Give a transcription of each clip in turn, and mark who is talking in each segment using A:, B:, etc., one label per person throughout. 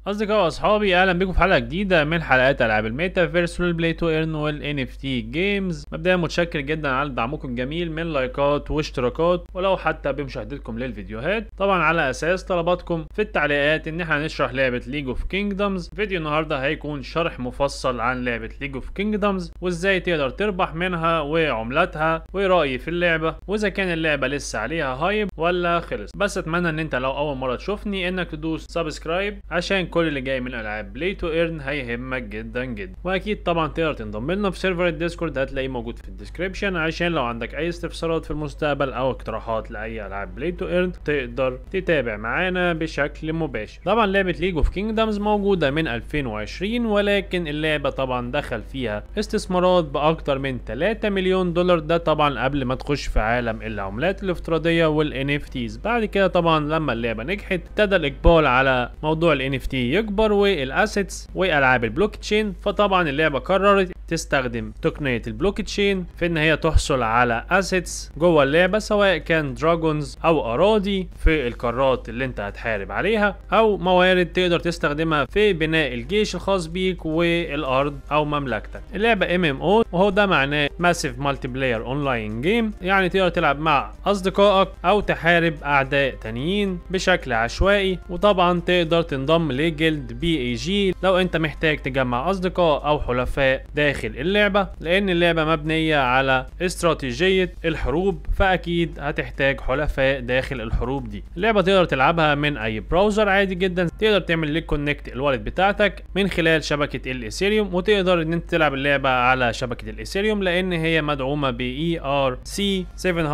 A: اصدقائي واصحابي اهلا بكم في حلقه جديده من حلقات العاب الميتا فيرس والبلاي تو ايرن والان اف تي جيمز مبدئيا متشكر جدا على دعمكم الجميل من لايكات واشتراكات ولو حتى بمشاهدتكم للفيديوهات طبعا على اساس طلباتكم في التعليقات ان احنا نشرح لعبه ليج اوف كينجدمز فيديو النهارده هيكون شرح مفصل عن لعبه ليج اوف كينجدمز وازاي تقدر تربح منها وعملاتها ورايي في اللعبه واذا كان اللعبه لسه عليها هايب ولا خلص بس اتمنى ان انت لو اول مره تشوفني انك تدوس سبسكرايب عشان كل اللي جاي من العاب بلاي تو ايرن هيهمك جدا جدا واكيد طبعا تقدر تنضم لنا في سيرفر الديسكورد هتلاقيه موجود في الديسكريبشن عشان لو عندك اي استفسارات في المستقبل او اقتراحات لاي العاب بلاي تو ايرن تقدر تتابع معانا بشكل مباشر طبعا لعبه ليج اوف كينجدمز موجوده من 2020 ولكن اللعبه طبعا دخل فيها استثمارات باكتر من 3 مليون دولار ده طبعا قبل ما تخش في عالم العملات الافتراضيه والان اف تيز بعد كده طبعا لما اللعبه نجحت ابتدى الاقبال على موضوع الان اف تي يكبر والاسيتس والعاب البلوك تشين فطبعا اللعبه قررت تستخدم تقنيه البلوك تشين في ان هي تحصل على اسيتس جوه اللعبه سواء كان دراجونز او اراضي في القارات اللي انت هتحارب عليها او موارد تقدر تستخدمها في بناء الجيش الخاص بيك والارض او مملكتك اللعبه ام ام او وهو ده معناه ماسيف مالتي بلاير اونلاين جيم يعني تقدر تلعب مع اصدقائك او تحارب اعداء تانيين بشكل عشوائي وطبعا تقدر تنضم لجلد بي اي جي لو انت محتاج تجمع اصدقاء او حلفاء داخل اللعبه لان اللعبه مبنيه على استراتيجيه الحروب فاكيد هتحتاج حلفاء داخل الحروب دي اللعبه تقدر تلعبها من اي براوزر عادي جدا تقدر تعمل ليك كونكت الوالد بتاعتك من خلال شبكه الايثيريوم وتقدر ان انت تلعب اللعبه على شبكه الايثيريوم لان هي مدعومه ب اي ار سي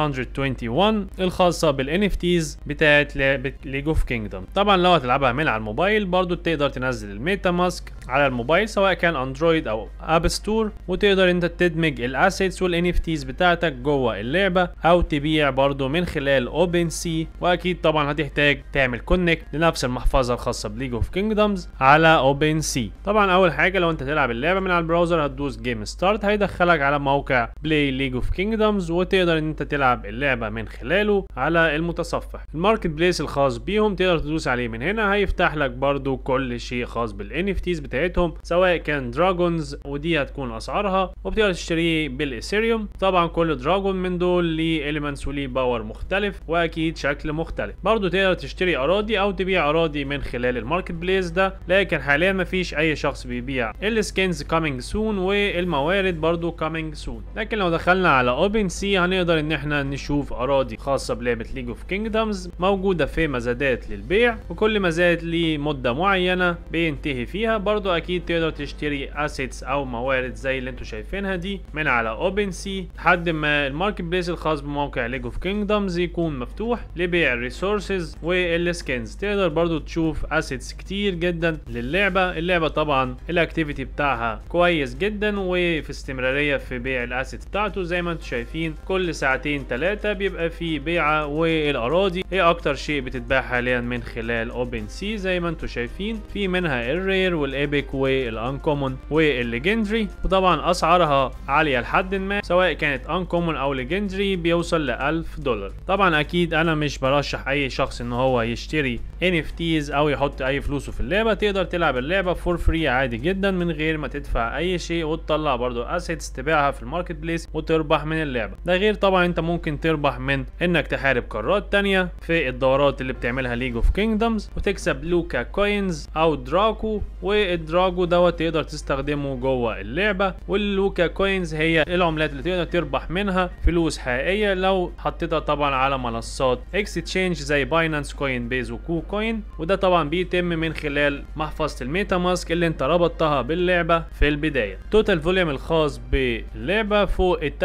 A: 721 الخاصه بالان اف تيز بتاعت لعبه ليج اوف كينجدم طبعا لو هتلعبها من على الموبايل برضو تقدر تنزل الميتا ماسك على الموبايل سواء كان اندرويد او اب ستور وتقدر انت تدمج الاسيتس والان اف تيز بتاعتك جوه اللعبه او تبيع برضو من خلال اوبن سي واكيد طبعا هتحتاج تعمل كونكت لنفس المحفظه الخاصه بليج اوف كينجدمز على اوبن سي طبعا اول حاجه لو انت تلعب اللعبه من على البراوزر هتدوس جيم ستارت هيدخلك على موقع بلاي ليج اوف كينجدمز وتقدر ان انت تلعب اللعبه من خلاله على المتصفح الماركت بليس الخاص بيهم تقدر تدوس عليه من هنا هيفتح لك برضو كل شيء خاص بالان اف تيز بتاعتهم سواء كان دراجونز ودي هتكون اسعارها وبتقدر تشتريه بالاثيريوم طبعا كل دراجون من دول ليه اليمنتس وليه باور مختلف واكيد شكل مختلف برضو تقدر تشتري اراضي او تبيع اراضي من خلال الماركت بليس ده لكن حاليا مفيش اي شخص بيبيع السكنز كامينج سون والموارد برضو كامينج سون لكن لو دخلنا على اوبن سي هنقدر ان احنا نشوف اراضي خاصه بلعبه ليج اوف كينجدمز موجوده في مزادات للبيع وكل مزاد ليه مده معينه بينتهي فيها برضو اكيد تقدر تشتري اسيتس او موارد زي اللي انتوا شايفينها دي من على اوبن سي لحد ما الماركت بليس الخاص بموقع ليج اوف كينجدمز يكون مفتوح لبيع الريسورسز والسكنز تقدر برضو تشوف اسيتس كتير جدا للعبه اللعبه طبعا الاكتيفيتي بتاعها كويس جدا وفي استمراريه في بيع الاسيتس بتاعته زي ما انتوا شايفين كل ساعتين ثلاثه بيبقى في بيعه والاراضي هي اكتر شيء بتتباع حاليا من خلال اوبن سي زي ما انتوا شايفين في منها الرير والايبك والانكومون والليجندري وطبعا اسعارها عاليه لحد ما سواء كانت انكومون او ليجندري بيوصل ل 1000 دولار طبعا اكيد انا مش برشح اي شخص ان هو يشتري NFTs او يحط اي فلوسه في اللعبه تقدر تلعب اللعبه فور فري عادي جدا من غير ما تدفع اي شيء وتطلع برضو اسيتس تبيعها في الماركت بليس وتربح من اللعبه ده غير طبعا انت ممكن تربح من انك تحارب قارات تانية في الدورات اللي بتعملها ليج اوف كينجدمز وتكسب لوكا كوينز او دراكو والدراجو دوت تقدر تستخدمه جوه اللعبه واللوكا كوينز هي العملات اللي تقدر تربح منها فلوس حقيقيه لو حطيتها طبعا على منصات اكستشينج زي باينانس كوين بيز وكو كوين وده طبعا بيتم من خلال محفظه الميتا ماسك اللي انت ربطتها باللعبه في البدايه توتال فوليوم الخاص باللعبه فوق ال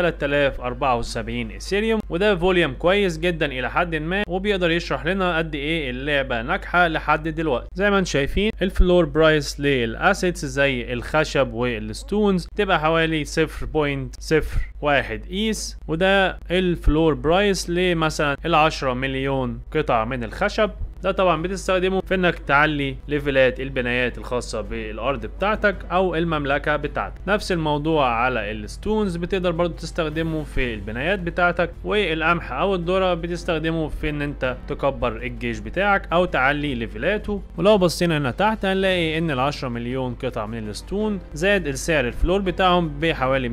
A: 3074 اثيريوم وده فوليوم كويس جدا الى حد ما وبيقدر يشرح لنا قد ايه اللعبه ناجحه لحد دلوقتي زي ما انتم شايفين الفلور برايس للاسيتس زي الخشب والستونز تبقى حوالي 0.01 ايس وده الفلور برايس لمثلا ال 10 مليون قطعه من الخشب ده طبعا بتستخدمه في انك تعلي ليفلات البنايات الخاصه بالارض بتاعتك او المملكه بتاعتك نفس الموضوع على الستونز بتقدر برضو تستخدمه في البنايات بتاعتك والقمح او الذره بتستخدمه في ان انت تكبر الجيش بتاعك او تعلي ليفلاته ولو بصينا هنا تحت هنلاقي ان ال 10 مليون قطعه من الستون زاد السعر الفلور بتاعهم بحوالي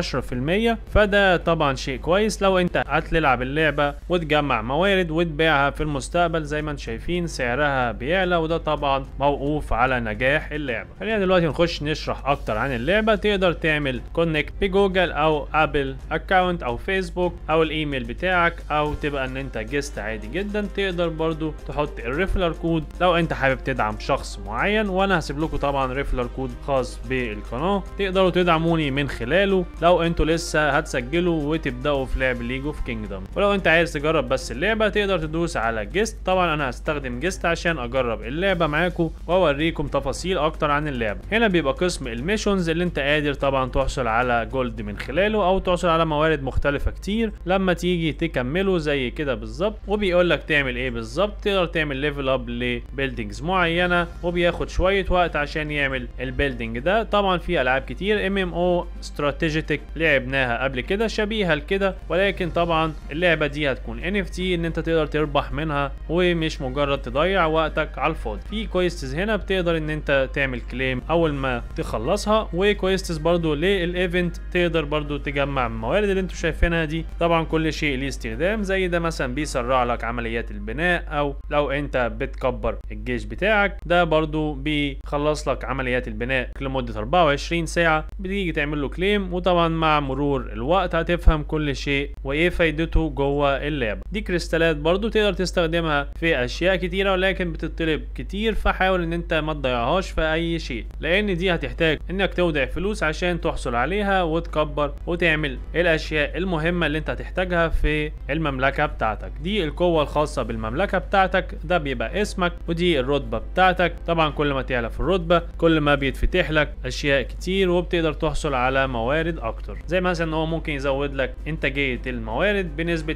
A: 210% فده طبعا شيء كويس لو انت هتلعب اللعبه وتجمع موارد وتبيعها في المستقبل زي ما انتم شايفين سعرها بيعلى وده طبعا موقوف على نجاح اللعبه خلينا دلوقتي نخش نشرح اكتر عن اللعبه تقدر تعمل كونكت بجوجل او ابل اكونت او فيسبوك او الايميل بتاعك او تبقى ان انت جيست عادي جدا تقدر برضو تحط الريفلر كود لو انت حابب تدعم شخص معين وانا هسيب لكم طبعا ريفلر كود خاص بالقناه تقدروا تدعموني من خلاله لو انتوا لسه هتسجلوا وتبداوا في لعب ليج اوف كينجدم ولو انت عايز تجرب بس اللعبه تقدر تدوس على جيست طبعا انا هستخدم جيست عشان اجرب اللعبه معاكم واوريكم تفاصيل اكتر عن اللعبه هنا بيبقى قسم الميشنز اللي انت قادر طبعا تحصل على جولد من خلاله او تحصل على موارد مختلفه كتير لما تيجي تكمله زي كده بالظبط وبيقول لك تعمل ايه بالظبط تقدر تعمل ليفل اب لبيلدينجز معينه وبياخد شويه وقت عشان يعمل البيلدينج ده طبعا في العاب كتير ام ام او استراتيجيتك لعبناها قبل كده شبيهه لكده ولكن طبعا اللعبه دي هتكون ان اف تي ان انت تقدر تربح منها ومش مجرد تضيع وقتك على الفاضي في كويستس هنا بتقدر ان انت تعمل كليم اول ما تخلصها وكويستس برضو للايفنت تقدر برضو تجمع الموارد اللي انتوا شايفينها دي طبعا كل شيء ليه استخدام زي ده مثلا بيسرع لك عمليات البناء او لو انت بتكبر الجيش بتاعك ده برضو بيخلص لك عمليات البناء لمدة 24 ساعة بتيجي تعمل له كليم وطبعا مع مرور الوقت هتفهم كل شيء وايه فايدته جوه اللعبة دي كريستالات برضو تقدر تستخدمها في اشياء كتيرة ولكن بتطلب كتير فحاول ان انت ما تضيعهاش في اي شيء لان دي هتحتاج انك تودع فلوس عشان تحصل عليها وتكبر وتعمل الاشياء المهمة اللي انت هتحتاجها في المملكة بتاعتك دي القوة الخاصة بالمملكة بتاعتك ده بيبقى اسمك ودي الرتبة بتاعتك طبعا كل ما تعلى في الرتبة كل ما بيتفتح لك اشياء كتير وبتقدر تحصل على موارد اكتر زي مثلا هو ممكن يزود لك انتاجية الموارد بنسبة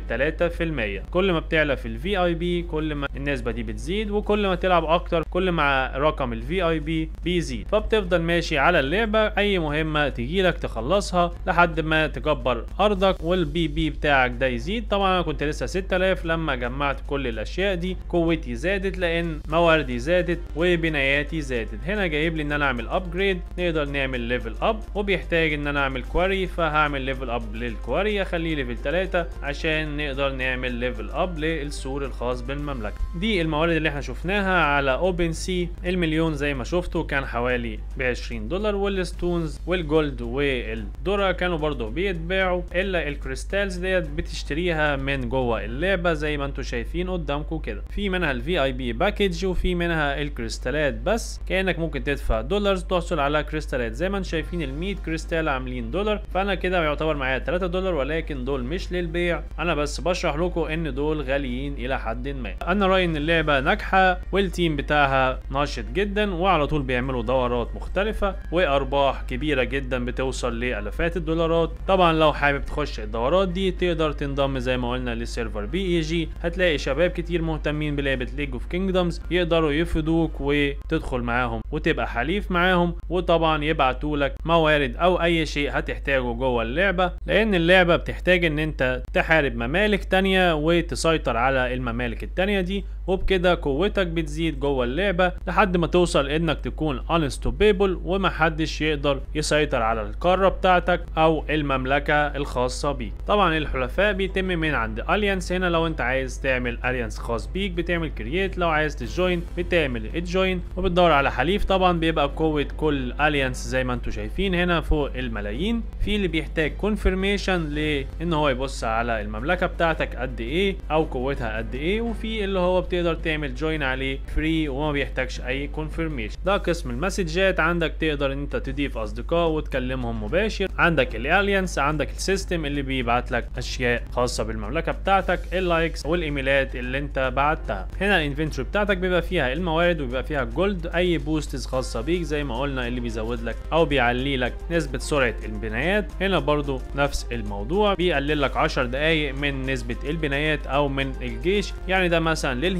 A: 3% كل ما بتعلى في الفي اي بي كل ما النسبة دي بتزيد وكل ما تلعب اكتر كل ما رقم الفي اي بي بيزيد فبتفضل ماشي على اللعبة اي مهمة تجيلك تخلصها لحد ما تكبر ارضك والبي بي بتاعك ده يزيد طبعا انا كنت لسه 6000 لما جمعت كل الاشياء دي قوتي زادت لان مواردي زادت وبناياتي زادت هنا جايب لي ان انا اعمل ابجريد نقدر نعمل ليفل اب وبيحتاج ان انا اعمل كواري فهعمل ليفل اب للكواري اخليه ليفل 3 عشان نقدر نعمل ليفل اب للسور الخاص بالمملكه دي الموارد اللي احنا شفناها على اوبن سي المليون زي ما شفتوا كان حوالي ب 20 دولار والستونز والجولد والذره كانوا برضو بيتباعوا الا الكريستالز ديت بتشتريها من جوه اللعبه زي ما انتم شايفين قدامكم كده في منها الفي اي بي باكج وفي منها الكريستالات بس كانك ممكن تدفع دولار تحصل على كريستالات زي ما انتم شايفين ال 100 كريستال عاملين دولار فانا كده يعتبر معايا 3 دولار ولكن دول مش للبيع انا بس بشرح لكم ان دول غاليين الى حد ما انا رايي ان اللعبه ناجحه والتيم بتاعها ناشط جدا وعلى طول بيعملوا دورات مختلفه وارباح كبيره جدا بتوصل لالافات الدولارات طبعا لو حابب تخش الدورات دي تقدر تنضم زي ما قلنا لسيرفر بي اي جي هتلاقي شباب كتير مهتمين بلعبه ليج اوف كينجدمز يقدروا يفيدوك وتدخل معاهم وتبقى حليف معاهم وطبعا يبعتوا لك موارد او اي شيء هتحتاجه جوه اللعبه لان اللعبه بتحتاج ان انت تحارب ممالك تانية وتسيطر على الممالك التانية دي وبكده قوتك بتزيد جوه اللعبة لحد ما توصل انك تكون unstoppable ومحدش يقدر يسيطر على القارة بتاعتك او المملكة الخاصة بيك طبعا الحلفاء بيتم من عند اليانس هنا لو انت عايز تعمل اليانس خاص بيك بتعمل كرييت لو عايز تجوين بتعمل ادجوين وبتدور على حليف طبعا بيبقى قوة كل اليانس زي ما انتم شايفين هنا فوق الملايين في اللي بيحتاج كونفirmation لان هو يبص على المملكة بتاعتك قد ايه او قوتها قد ايه وفي اللي هو بتقدر تعمل جوين عليه فري وما بيحتاجش اي كونفirmation ده قسم المسجات عندك تقدر ان انت تضيف اصدقاء وتكلمهم مباشر عندك الاليانس عندك السيستم اللي بيبعت لك اشياء خاصه بالمملكه بتاعتك اللايكس والايميلات اللي انت بعتها هنا الانفنتوري بتاعتك بيبقى فيها الموارد وبيبقى فيها جولد اي بوستس خاصه بيك زي ما قلنا اللي بيزود لك او بيعلي لك نسبه سرعه البنايات هنا برضو نفس الموضوع بيقلل لك 10 دقائق من نسبه البنايات او من الجيش يعني ده مثلا للهي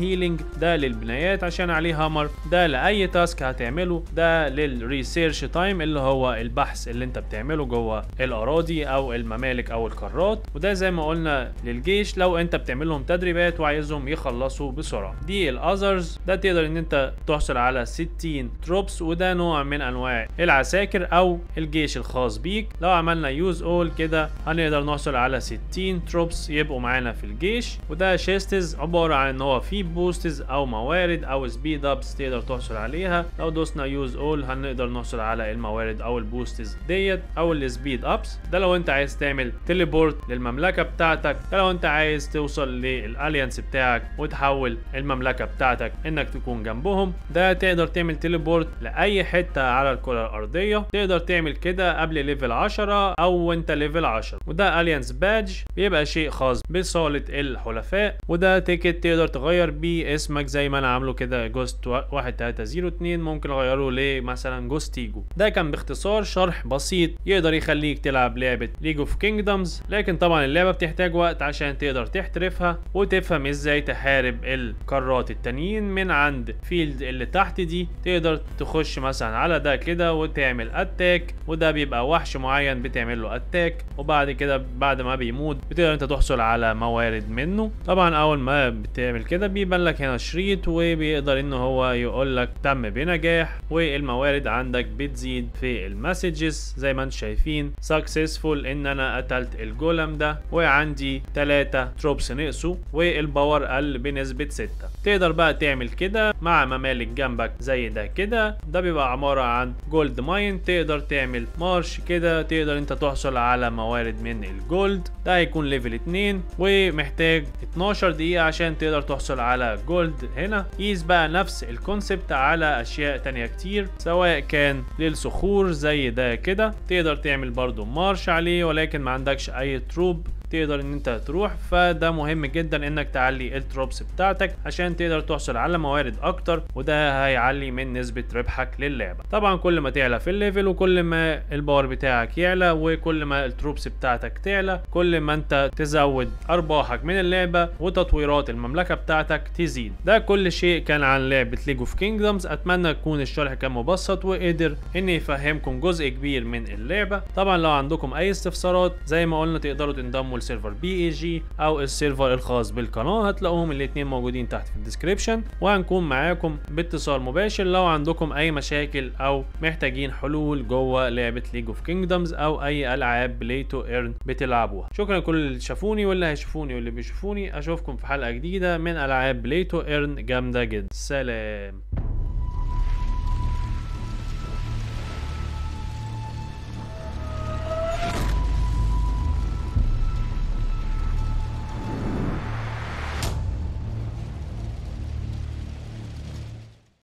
A: للهيلينج ده للبنايات عشان عليه هامر ده لاي تاسك هتعمله ده للريسيرش تايم اللي هو البحث اللي انت بتعمله جوه الاراضي او الممالك او القارات وده زي ما قلنا للجيش لو انت بتعمل لهم تدريبات وعايزهم يخلصوا بسرعه دي الاذرز ده تقدر ان انت تحصل على 60 تروبس وده نوع من انواع العساكر او الجيش الخاص بيك لو عملنا يوز اول كده هنقدر نحصل على 60 تروبس يبقوا معانا في الجيش وده شيستز عباره عن ان هو في بوستز او موارد او سبيد ابس تقدر تحصل عليها لو دوسنا يوز اول هنقدر نحصل على الموارد او البوستز ديت او السبيد ابس ده لو انت عايز تعمل تليبورت للمملكه بتاعتك ده لو انت عايز توصل للاليانس بتاعك وتحول المملكه بتاعتك انك تكون جنبهم ده تقدر تعمل تليبورت لاي حته على الكره الارضيه تقدر تعمل كده قبل ليفل 10 او وانت ليفل 10 وده اليانس بادج بيبقى شيء خاص بصاله الحلفاء وده تيكت تقدر تغير بيه اسمك زي ما انا عامله كده جوست 1302 ممكن اغيره لمثلا جوستيجو ده كان باختصار شرح بسيط يقدر يخليك تلعب لعبه ليج اوف كينجدمز لكن طبعا اللعبه بتحتاج وقت عشان تقدر تحترفها وتفهم ازاي تحارب القارات التانيين من عند فيلد اللي تحت دي تقدر تخش مثلا على ده كده وتعمل اتاك وده بيبقى وحش معين بتعمل له اتاك وبعد كده بعد ما بيموت بتقدر انت تحصل على موارد منه طبعا اول ما بتعمل كده بيبان لك هنا شريط وبيقدر ان هو يقول لك تم بنجاح والموارد عندك بتزيد في المسجز زي ما انتم شايفين سكسسفول ان انا قتلت الجولم ده وعندي 3 تروبس نقصوا والباور قل بنسبة 6 تقدر بقى تعمل كده مع ممالك جنبك زي ده كده ده بيبقى عبارة عن جولد ماين تقدر تعمل مارش كده تقدر انت تحصل على موارد من الجولد ده هيكون ليفل 2 ومحتاج 12 دقيقة عشان تقدر تحصل على جولد هنا قيس بقى نفس الكونسبت على اشياء تانية كتير سواء كان للصخور زي ده كده تقدر تعمل برضو مارش عليه ولكن ما عندكش اي تروب تقدر ان انت تروح فده مهم جدا انك تعلي التروبس بتاعتك عشان تقدر تحصل على موارد اكتر وده هيعلي من نسبة ربحك للعبة طبعا كل ما تعلى في الليفل وكل ما الباور بتاعك يعلى وكل ما التروبس بتاعتك تعلى كل ما انت تزود ارباحك من اللعبة وتطويرات المملكة بتاعتك تزيد ده كل شيء كان عن لعبة ليج اوف كينجدمز اتمنى يكون الشرح كان مبسط وقدر ان يفهمكم جزء كبير من اللعبة طبعا لو عندكم اي استفسارات زي ما قلنا تقدروا تنضموا لسيرفر بي اي جي او السيرفر الخاص بالقناه هتلاقوهم الاثنين موجودين تحت في الديسكريبشن وهنكون معاكم باتصال مباشر لو عندكم اي مشاكل او محتاجين حلول جوه لعبه ليج اوف كينجدمز او اي العاب بلاي تو ايرن بتلعبوها شكرا لكل اللي شافوني واللي هيشوفوني واللي بيشوفوني اشوفكم في حلقه جديده من العاب بلاي تو ايرن جامده جدا سلام